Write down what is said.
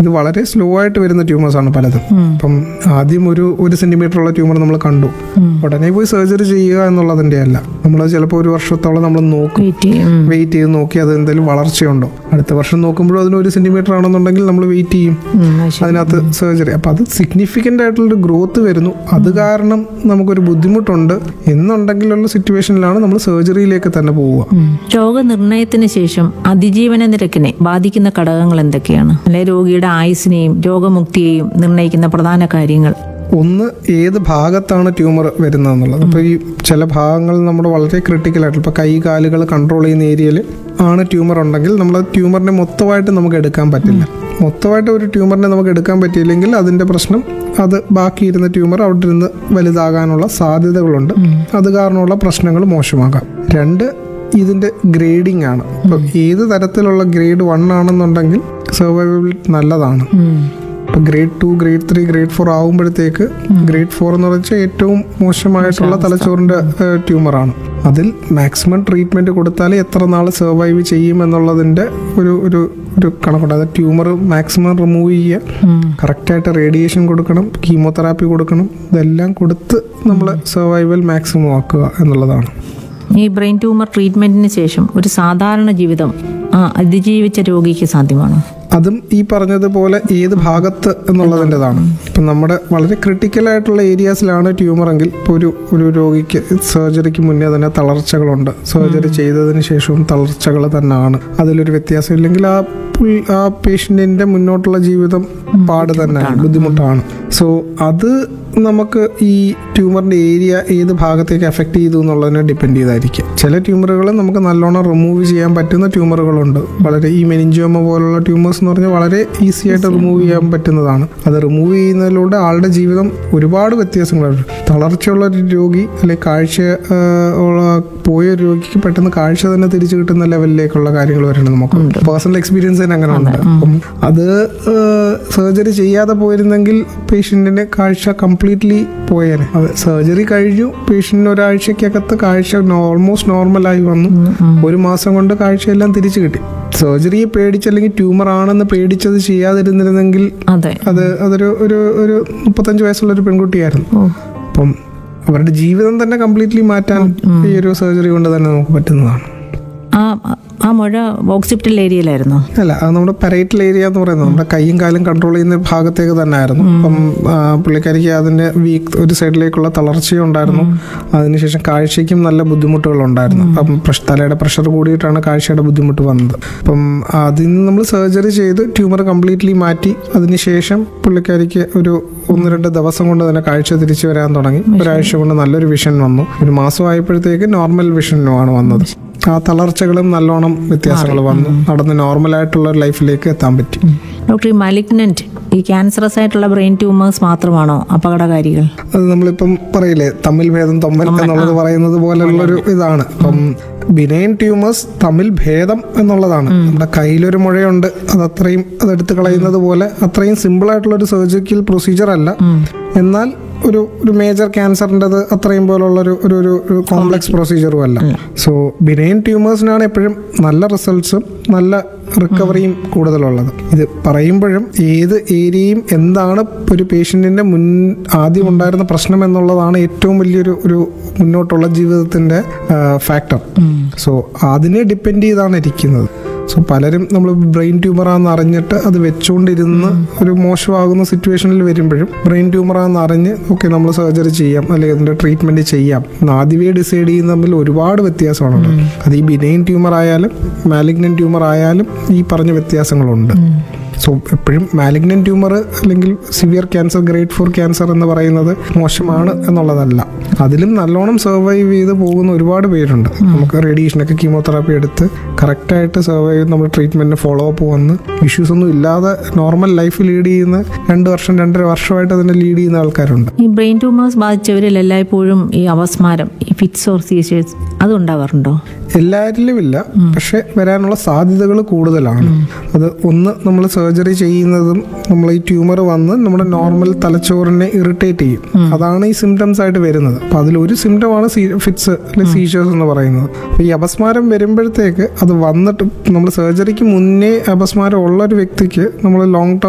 ഇത് വളരെ സ്ലോ ആയിട്ട് വരുന്ന ട്യൂമേഴ്സ് ആണ് പലതും അപ്പം ആദ്യം ഒരു ഒരു സെന്റിമീറ്റർ ഉള്ള ട്യൂമർ നമ്മൾ കണ്ടു ഉടനെ പോയി സർജറി ചെയ്യുക എന്നുള്ളതിന്റെ അല്ല നമ്മൾ ചിലപ്പോൾ ഒരു വർഷത്തോളം നമ്മൾ നോക്കും വെയിറ്റ് ചെയ്യും ഉം. വെയിറ്റ് ചെയ്ത് നോക്കി അത് എന്തെങ്കിലും വളർച്ചയുണ്ടോ അടുത്ത വർഷം നോക്കുമ്പോഴും അതിന് ഒരു സെന്റിമീറ്റർ ആണെന്നുണ്ടെങ്കിൽ നമ്മൾ വെയിറ്റ് ചെയ്യും ഉം, അത് ശരി. അതിനകത്ത് സർജറി അപ്പം അത് സിഗ്നിഫിക്കൻ്റ് ആയിട്ടുള്ളൊരു ഗ്രോത്ത് വരുന്നു അത് കാരണം നമുക്കൊരു ബുദ്ധിമുട്ടുണ്ട് എന്നുണ്ടെങ്കിലുള്ള സിറ്റുവേഷനിലാണ് നമ്മൾ സർജറിയിലേക്ക് തന്നെ പോവുക ഉം. രോഗനിർണയത്തിന് ശേഷം അതിജീവന നിരക്കിനെ ബാധിക്കുന്ന ഘടകങ്ങൾ എന്തൊക്കെയാണ് അല്ലെ രോഗിയുടെ ആയുസിനെയും രോഗമുക്തിയെയും നിർണ്ണയിക്കുന്ന പ്രധാന കാര്യങ്ങൾ ഒന്ന് ഏത് ഭാഗത്താണ് ട്യൂമർ വരുന്നതെന്നുള്ളത് അപ്പോൾ ഈ ചില ഭാഗങ്ങൾ നമ്മുടെ വളരെ ക്രിട്ടിക്കൽ ആയിട്ടുള്ള ഇപ്പോൾ കൈ കാലുകൾ കൺട്രോൾ ചെയ്യുന്ന ഏരിയയിൽ ആണ് ട്യൂമർ ഉണ്ടെങ്കിൽ നമ്മൾ ട്യൂമറിനെ മൊത്തമായിട്ട് നമുക്ക് എടുക്കാൻ പറ്റില്ല മൊത്തമായിട്ട് ഒരു ട്യൂമറിനെ നമുക്ക് എടുക്കാൻ പറ്റിയില്ലെങ്കിൽ അതിൻ്റെ പ്രശ്നം അത് ബാക്കിയിരുന്ന ട്യൂമർ അവിടെ ഇരുന്ന് വലുതാകാനുള്ള സാധ്യതകളുണ്ട് അത് കാരണമുള്ള പ്രശ്നങ്ങൾ മോശമാകാം രണ്ട് ഇതിൻ്റെ ഗ്രേഡിംഗ് ആണ് ഇപ്പോൾ ഏത് തരത്തിലുള്ള ഗ്രേഡ് വൺ ആണെന്നുണ്ടെങ്കിൽ സർവൈവബിലിറ്റി നല്ലതാണ് ഉം. ഇപ്പൊ grade two grade three grade four ആകുമ്പോഴത്തേക്ക് ഗ്രേഡ് ഫോർ എന്ന് വെച്ചാൽ ഏറ്റവും മോശമായിട്ടുള്ള തലച്ചോറിന്റെ ട്യൂമർ ആണ് അതിൽ മാക്സിമം ട്രീറ്റ്മെന്റ് കൊടുത്താൽ എത്ര നാൾ സർവൈവ് ചെയ്യും എന്നുള്ളതിന്റെ ഒരു ഒരു ഒരു കണക്കുണ്ട് അത് ട്യൂമർ മാക്സിമം റിമൂവ് ചെയ്യുക ഉം. കറക്റ്റായിട്ട് റേഡിയേഷൻ കൊടുക്കണം കീമോതെറാപ്പി കൊടുക്കണം ഇതെല്ലാം കൊടുത്ത് നമ്മൾ സർവൈവൽ മാക്സിമം ആക്കുക എന്നുള്ളതാണ് ഈ ബ്രെയിൻ ട്യൂമർ ട്രീറ്റ്മെന്റിന് ശേഷം ഒരു സാധാരണ ജീവിതം ആ, അതിജീവിച്ച രോഗിക്ക് സാധ്യമാണോ അതും ഈ പറഞ്ഞതുപോലെ ഏത് ഭാഗത്ത് എന്നുള്ളതിൻ്റെതാണ് ഇപ്പം നമ്മുടെ വളരെ ക്രിട്ടിക്കൽ ആയിട്ടുള്ള ഏരിയാസിലാണ് ട്യൂമർ എങ്കിൽ ഇപ്പോൾ ഒരു ഒരു രോഗിക്ക് സർജറിക്ക് മുന്നേ തന്നെ തളർച്ചകളുണ്ട് സർജറി ചെയ്തതിന് ശേഷവും തളർച്ചകൾ തന്നെയാണ് അതിലൊരു വ്യത്യാസം ഇല്ലെങ്കിൽ ആ പുൾ- ആ പേഷ്യൻറ്റിൻ്റെ മുന്നോട്ടുള്ള ജീവിതം പാട് തന്നെയാണ് ബുദ്ധിമുട്ടാണ് സോ അത് നമുക്ക് ഈ ട്യൂമറിൻ്റെ ഏരിയ ഏത് ഭാഗത്തേക്ക് എഫക്ട് ചെയ്തു എന്നുള്ളതിനെ ഡിപ്പെൻഡ് ചെയ്തായിരിക്കും ചില ട്യൂമറുകൾ നമുക്ക് നല്ലോണം റിമൂവ് ചെയ്യാൻ പറ്റുന്ന ട്യൂമറുകളുണ്ട് വളരെ ഈ മെനിഞ്ചോമ പോലുള്ള ട്യൂമേഴ്സ് എന്ന് പറഞ്ഞാൽ വളരെ ഈസി ആയിട്ട് റിമൂവ് ചെയ്യാൻ പറ്റുന്നതാണ് അത് റിമൂവ് ചെയ്യുന്നതിലൂടെ ആളുടെ ജീവിതം ഒരുപാട് വ്യത്യാസങ്ങളുണ്ട് തളർച്ചയുള്ള ഒരു രോഗി അല്ലെങ്കിൽ കാഴ്ച ആ, ഉള്ള പോയ ഒരു രോഗിക്ക് പെട്ടെന്ന് കാഴ്ച തന്നെ തിരിച്ചു കിട്ടുന്ന ലെവലിലേക്കുള്ള കാര്യങ്ങൾ വരണം നമുക്ക് പേഴ്സണൽ എക്സ്പീരിയൻസ് തന്നെ അങ്ങനെ ഉണ്ട് അപ്പം അത് സർജറി ചെയ്യാതെ പോയിരുന്നെങ്കിൽ പേഷ്യൻറ്റിന് കാഴ്ച കംപ്ലീറ്റ്ലി പോയേനെ അത് സർജറി കഴിഞ്ഞു പേഷ്യൻറ്റിന് ഒരാഴ്ചക്കകത്ത് കാഴ്ച ഓൾമോസ്റ്റ് നോർമലായി വന്നു ഒരു മാസം കൊണ്ട് കാഴ്ചയെല്ലാം തിരിച്ചു കിട്ടി സർജറിയെ പേടിച്ച് അല്ലെങ്കിൽ ട്യൂമർ ആണെന്ന് പേടിച്ചത് ചെയ്യാതിരുന്നിരുന്നെങ്കിൽ അതെ അത് അതൊരു ഒരു ഒരു മുപ്പത്തഞ്ച് വയസ്സുള്ള ഒരു പെൺകുട്ടിയായിരുന്നു ഓ അപ്പം അവരുടെ ജീവിതം തന്നെ കംപ്ലീറ്റ്ലി മാറ്റാൻ ഈ ഒരു സർജറി കൊണ്ട് തന്നെ നമുക്ക് പറ്റുന്നതാണ് ആ ആ മുഴ ഓക്സിപ്റ്റൽ ഏരിയയിലായിരുന്നോ അല്ല അത് നമ്മുടെ പെരൈറ്റൽ ഏരിയ എന്ന് പറയുന്നത് നമ്മുടെ കൈയും കാലും കൺട്രോൾ ചെയ്യുന്ന ഭാഗത്തേക്ക് തന്നെ ആയിരുന്നു അപ്പം ആ, പുള്ളിക്കാരിക്ക് അതിന്റെ വീക്ക് ഒരു സൈഡിലേക്കുള്ള തളർച്ചയും ഉണ്ടായിരുന്നു അതിനുശേഷം കാഴ്ചയ്ക്കും നല്ല ബുദ്ധിമുട്ടുകളുണ്ടായിരുന്നു അപ്പം പ്രഷ് തലയുടെ പ്രഷർ കൂടിയിട്ടാണ് കാഴ്ചയുടെ ബുദ്ധിമുട്ട് വന്നത് അപ്പം അതിൽ നിന്ന് നമ്മൾ സർജറി ചെയ്ത് ട്യൂമർ കംപ്ലീറ്റ്ലി മാറ്റി അതിനുശേഷം പുള്ളിക്കാരിക്ക് ഒരു ഒന്ന് രണ്ട് ദിവസം കൊണ്ട് തന്നെ കാഴ്ച തിരിച്ചു വരാൻ തുടങ്ങി ഒരാഴ്ച കൊണ്ട് നല്ലൊരു വിഷൻ വന്നു ഒരു മാസം ആയപ്പോഴത്തേക്ക് നോർമൽ വിഷനുമാണ് വന്നത് ആ തളർച്ചകളും നല്ലോണം വ്യത്യാസങ്ങൾ വന്നു നടന്ന് നോർമലായിട്ടുള്ള ഒരു ലൈഫിലേക്ക് എത്താൻ പറ്റി ഡോക്ടർ ഈ മലിഗ്നന്റ് ഈ ക്യാൻസറസ് ആയിട്ടുള്ള ബ്രെയിൻ ട്യൂമേഴ്സ് മാത്രമാണോ അപകടകാരികൾ അത് നമ്മളിപ്പം പറയില്ലേ തമ്മിൽ ഭേദം തൊമ്മൽ എന്നുള്ളത് പറയുന്നത് പോലെയുള്ളൊരു ഇതാണ് അപ്പം ബിനൈൻ ട്യൂമേഴ്സ് തമ്മിൽ ഭേദം എന്നുള്ളതാണ് നമ്മുടെ കയ്യിലൊരു മുഴയുണ്ട് അത് അത്രയും അതെടുത്ത് കളയുന്നത് പോലെ അത്രയും സിമ്പിൾ ആയിട്ടുള്ള ഒരു സർജിക്കൽ പ്രൊസീജിയർ അല്ല എന്നാൽ ഒരു ഒരു മേജർ ക്യാൻസറിൻ്റെത് അത്രയും പോലുള്ള ഒരു ഒരു ഒരു ഒരു കോംപ്ലക്സ് പ്രൊസീജിയറും അല്ല സോ ബിനൈൻ ട്യൂമേഴ്സിനാണ് എപ്പോഴും നല്ല റിസൾട്ട്സും നല്ല റിക്കവറിയും കൂടുതലുള്ളത് ഇത് പറയുമ്പോഴും ഏത് ഏരിയയും എന്താണ് ഒരു പേഷ്യൻറ്റിൻ്റെ മുൻ ആദ്യം ഉണ്ടായിരുന്ന പ്രശ്നം എന്നുള്ളതാണ് ഏറ്റവും വലിയൊരു ഒരു മുന്നോട്ടുള്ള ജീവിതത്തിൻ്റെ ഫാക്ടർ സോ അതിനെ ഡിപ്പെൻഡ് ചെയ്താണ് ഇരിക്കുന്നത് സോ പലരും നമ്മൾ ബ്രെയിൻ ട്യൂമറാന്ന് അറിഞ്ഞിട്ട് അത് വെച്ചുകൊണ്ടിരുന്ന് ഒരു മോശമാകുന്ന സിറ്റുവേഷനിൽ വരുമ്പോഴും ബ്രെയിൻ ട്യൂമറാന്ന് അറിഞ്ഞ് ഓക്കെ നമ്മൾ സർജറി ചെയ്യാം അല്ലെങ്കിൽ അതിൻ്റെ ട്രീറ്റ്മെൻറ്റ് ചെയ്യാം എന്ന് ആദ്യമേ ഡിസൈഡ് ചെയ്യുന്ന തമ്മിൽ ഒരുപാട് വ്യത്യാസമാണുള്ളത് അത് ഈ ബിനൈൻ ട്യൂമർ ആയാലും മാലിഗ്നൻ ട്യൂമർ ആയാലും ഈ പറഞ്ഞ വ്യത്യാസങ്ങളുണ്ട് സോ എപ്പോഴും മാലിഗ്നൻ ട്യൂമർ അല്ലെങ്കിൽ severe cancer grade four cancer എന്ന് പറയുന്നത് മോശമാണ് എന്നുള്ളതല്ല അതിലും നല്ലോണം സർവൈവ് ചെയ്ത് പോകുന്ന ഒരുപാട് പേരുണ്ട് നമുക്ക് റേഡിയേഷനൊക്കെ കീമോതെറാപ്പി എടുത്ത് കറക്റ്റായിട്ട് സർവൈവ് ചെയ്ത് നമ്മൾ ട്രീറ്റ്മെൻറ്റിന് ഫോളോ അപ്പ് വന്ന് ഇഷ്യൂസ് ഒന്നും ഇല്ലാതെ നോർമൽ ലൈഫ് ലീഡ് ചെയ്യുന്ന രണ്ട് വർഷം രണ്ടര വർഷമായിട്ട് അതിനെ ലീഡ് ചെയ്യുന്ന ആൾക്കാരുണ്ട് ഈ ബ്രെയിൻ ട്യൂമേഴ്സ് ബാധിച്ചവരിൽ എല്ലായ്പ്പോഴും ഈ അവസ്മാരം ഈ ഫിറ്റ്സ് ഓർ സീസേഴ്സ് അത് ഉണ്ടാവാറുണ്ടോ എല്ലാവരിലും ഇല്ല പക്ഷെ വരാനുള്ള സാധ്യതകൾ കൂടുതലാണ് അത് ഒന്ന് നമ്മൾ സർജറി ചെയ്യുന്നതും നമ്മൾ ഈ ട്യൂമർ വന്ന് നമ്മുടെ നോർമൽ തലച്ചോറിനെ ഇറിറ്റേറ്റ് ചെയ്യും അതാണ് ഈ സിംറ്റംസ് ആയിട്ട് വരുന്നത് അപ്പൊ അതിലൊരു സിംറ്റമാണ് ഫിറ്റ്സ് അല്ലെങ്കിൽ സീഷേഴ്സ് എന്ന് പറയുന്നത് അപ്പൊ ഈ അപസ്മാരം വരുമ്പോഴത്തേക്ക് അത് വന്നിട്ട് നമ്മൾ സർജറിക്ക് മുന്നേ അപസ്മാരം ഉള്ള ഒരു വ്യക്തിക്ക് നമ്മൾ ലോങ് ടേം